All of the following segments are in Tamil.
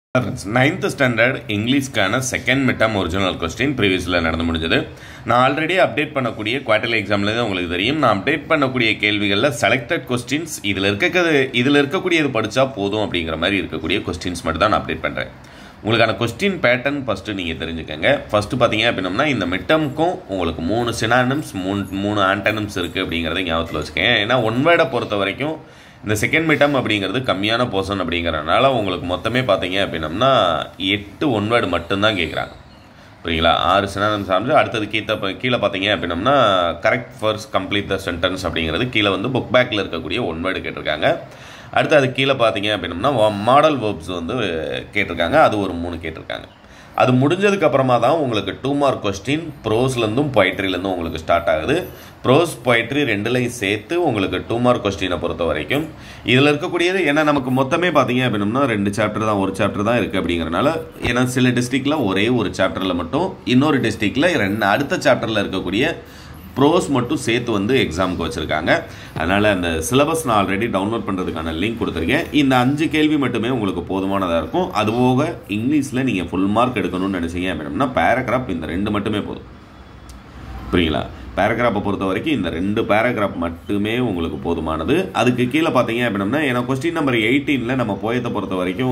நைன்த் ஸ்டாண்டர்ட் இங்கிலீஷ்க்கான செகண்ட் மிட்டம் ஒரிஜினல் கொஸ்டின் ப்ரீவியஸில் நடந்து முடிஞ்சது நான் ஆல்ரெடி அப்டேட் பண்ணக்கூடிய குவார்டர்லி எக்ஸாமில் தான் உங்களுக்கு தெரியும் நான் அப்டேட் பண்ணக்கூடிய கேள்விகளில் செலக்டட் கொஸ்டின்ஸ் இதில் இருக்கிறது இதில் இருக்கக்கூடியது படித்தா போதும் அப்படிங்கிற மாதிரி இருக்கக்கூடிய கொஸ்டின்ஸ் மட்டும் தான் நான் அப்டேட் பண்ணுறேன் உங்களுக்கான கொஸ்டின் பேட்டர்ன் ஃபஸ்ட்டு நீங்கள் தெரிஞ்சுக்கங்க ஃபஸ்ட்டு பார்த்தீங்க அப்படின்னம்னா இந்த மிட்டம்க்கும் உங்களுக்கு மூணு சினானிம்ஸ் மூணு மூணு ஆண்டனிம்ஸ் இருக்குது அப்படிங்கிறத ஞாபகத்தில் வச்சுக்கேன் ஏன்னா ஒன் வேர்டை பொறுத்த வரைக்கும் இந்த செகண்ட் மிட்டம் அப்படிங்கிறது கம்மியான போர்ஷன் அப்படிங்கிறனால உங்களுக்கு மொத்தமே பார்த்தீங்க அப்படின்னம்னா எட்டு ஒன் வேர்டு மட்டும்தான் கேட்குறாங்க புரியுங்களா ஆறு சினானம் சார்ந்து அடுத்தது கீழே கீழே பார்த்தீங்க அப்படின்னம்னா correct first complete the sentence அப்படிங்கிறது கீழே வந்து புக் பேக்கில் இருக்கக்கூடிய ஒன் வேர்டு கேட்டிருக்காங்க அடுத்து அது கீழே பார்த்தீங்க அப்படின்னம்னா மாடல் வேர்ப்ஸ் வந்து கேட்டிருக்காங்க அது ஒரு மூணு கேட்டிருக்காங்க அது முடிஞ்சதுக்கு அப்புறமா தான் உங்களுக்கு டூ மார்க் கொஸ்டின் ப்ரோஸ்லேருந்தும் பொய்ட்ரிலேருந்தும் உங்களுக்கு ஸ்டார்ட் ஆகுது ப்ரோஸ் பொய்ட்ரி ரெண்டுலையும் சேர்த்து உங்களுக்கு டூ மார்க் கொஸ்டினை பொறுத்த வரைக்கும் இதில் இருக்கக்கூடியது ஏன்னா நமக்கு மொத்தமே பார்த்தீங்க அப்படின்னம்னா ரெண்டு சாப்டர் தான் ஒரு சாப்டர் தான் இருக்குது அப்படிங்கிறனால ஏன்னா சில டிஸ்ட்ரிக்டில் ஒரே ஒரு சாப்டரில் மட்டும் இன்னொரு டிஸ்ட்ரிக்டில் ரெண்டு அடுத்த சாப்டரில் இருக்கக்கூடிய ப்ரோஸ் மட்டும் சேர்த்து வந்து எக்ஸாமுக்கு வச்சுருக்காங்க அதனால் அந்த சிலபஸ் நான் ஆல்ரெடி டவுன்லோட் பண்ணுறதுக்கான லிங்க் கொடுத்துருக்கேன் இந்த அஞ்சு கேள்வி மட்டுமே உங்களுக்கு போதுமானதாக இருக்கும் அதுபோக இங்கிலீஷில் நீங்கள் ஃபுல் மார்க் எடுக்கணும்னு நினச்சிங்க அப்படின்னா பேராகிராஃப் இந்த ரெண்டு மட்டுமே போதும் புரியுங்களா பேராகிராஃபை பொறுத்த வரைக்கும் இந்த ரெண்டு பேராகிராஃப் மட்டுமே உங்களுக்கு போதுமானது அதுக்கு கீழே பார்த்தீங்க அப்படின்னா ஏன்னா கொஸ்டின் நம்பர் எயிட்டீனில் நம்ம போயத்தை பொறுத்த வரைக்கும்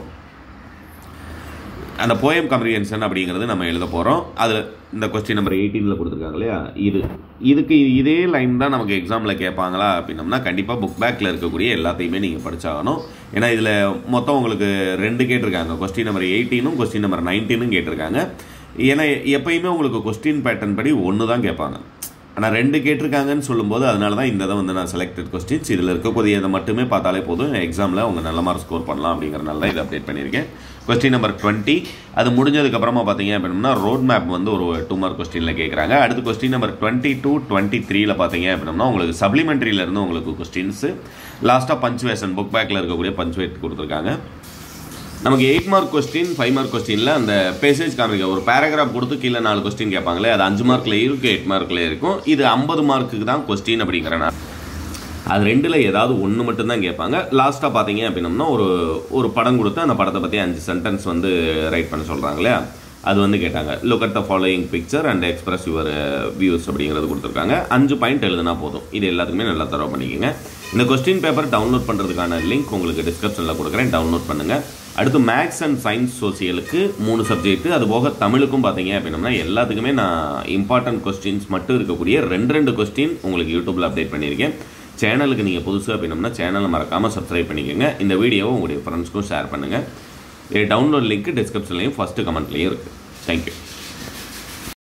அந்த போயம் கம்ப்ரிஹென்ஷன் அப்படிங்கிறது நம்ம எழுத போகிறோம் அதில் இந்த கொஸ்டின் நம்பர் எயிட்டீனில் கொடுத்துருக்காங்க இல்லையா இது இதுக்கு இதே லைன் தான் நமக்கு எக்ஸாமில் கேட்பாங்களா அப்படின்னம்னா கண்டிப்பாக புக் பேக்கில் இருக்கக்கூடிய எல்லாத்தையுமே நீங்கள் படிச்சாகணும் ஏன்னா இதில் மொத்தம் உங்களுக்கு ரெண்டு கேட்டிருக்காங்க கொஸ்டின் நம்பர் எயிட்டீனும் கொஸ்டின் நம்பர் நைன்டீனும் கேட்டிருக்காங்க ஏன்னா எப்பயுமே உங்களுக்கு கொஸ்டின் பேட்டர்ன் படி ஒன்று தான் கேட்பாங்க ஆனால் ரெண்டு கேட்டிருக்காங்கன்னு சொல்லும்போது அதனால தான் இந்த இதை வந்து நான் செலக்டட் கொஸ்டின்ஸ் இதில் இருக்கக்கூடிய இதை மட்டுமே பார்த்தாலே போதும் எக்ஸாமில் அவங்க நல்ல மார்க் ஸ்கோர் பண்ணலாம் அப்படிங்கிறனால தான் இதை அப்டேட் பண்ணியிருக்கேன் கொஸ்டின் நம்பர் டுவெண்ட்டி அது முடிஞ்சதுக்கப்புறமா பார்த்தீங்க அப்படின்னா ரோட் மேப் வந்து ஒரு டூ மார்க் கொஸ்டினில் கேட்குறாங்க அடுத்து question number twenty two twenty த்ரீல பார்த்தீங்க அப்படின்னா உங்களுக்கு சப்ளிமெண்ட்ரியிலேருந்து உங்களுக்கு கொஸ்டின்ஸு லாஸ்ட்டாக பஞ்சுவேஷன் புக் பேக்கில் இருக்கக்கூடிய பஞ்சுவேட் கொடுத்துருக்காங்க நமக்கு eight mark question five mark கொஸ்டினில் அந்த பேசேஜ் காமிக்க ஒரு பேராகிராஃப் கொடுத்து கீழே நாலு கொஸ்டின் கேட்பாங்களே அது அஞ்சு மார்க்கில் இருக்கும் எயிட் மார்க்கில் இருக்கும் இது ஐம்பது மார்க்குக்கு தான் கொஸ்டின் அப்படிங்கிறனா அது ரெண்டில் ஏதாவது ஒன்று மட்டும்தான் கேட்பாங்க லாஸ்ட்டாக பார்த்தீங்க அப்படின்னம்னா ஒரு ஒரு படம் கொடுத்து அந்த படத்தை பற்றி அஞ்சு சென்டென்ஸ் வந்து ரைட் பண்ண சொல்கிறாங்க இல்லையா அது வந்து கேட்டாங்க look at the following picture and express your views அப்படிங்கிறது கொடுத்துருக்காங்க அஞ்சு பாயிண்ட் எழுதுனா போதும் இது எல்லாத்துக்குமே நல்லா தரவு பண்ணிக்கோங்க இந்த கொஸ்டின் பேப்பர் டவுன்லோட் பண்ணுறதுக்கான லிங்க் உங்களுக்கு டிஸ்கிரிப்ஷனில் கொடுக்குறேன் டவுன்லோட் பண்ணுங்கள் அடுத்து மேக்ஸ் அண்ட் சயின்ஸ் சோசியலுக்கு மூணு சப்ஜெக்ட் அது போக தமிழுக்கும் பார்த்தீங்க அப்படின்னா எல்லாத்துக்குமே நான் இம்பார்ட்டன்ட் கொஸ்டின்ஸ் மட்டும் இருக்கக்கூடிய ரெண்டு ரெண்டு கொஸ்டின் உங்களுக்கு யூடியூப்பில் அப்டேட் பண்ணியிருக்கேன் சேனலுக்கு நீங்கள் புதுசு அப்படின்னம்னா சேனலை மறக்காமல் சப்ஸ்கிரைப் பண்ணிக்கோங்க இந்த வீடியோவை உங்களுடைய ஃப்ரெண்ட்ஸ்க்கும் ஷேர் பண்ணுங்கள் டவுன்லோட் லிங்க் டிஸ்கிரிப்ஷன்லையும் ஃபஸ்ட்டு கமெண்ட்லேயும் இருக்குது தேங்க்யூ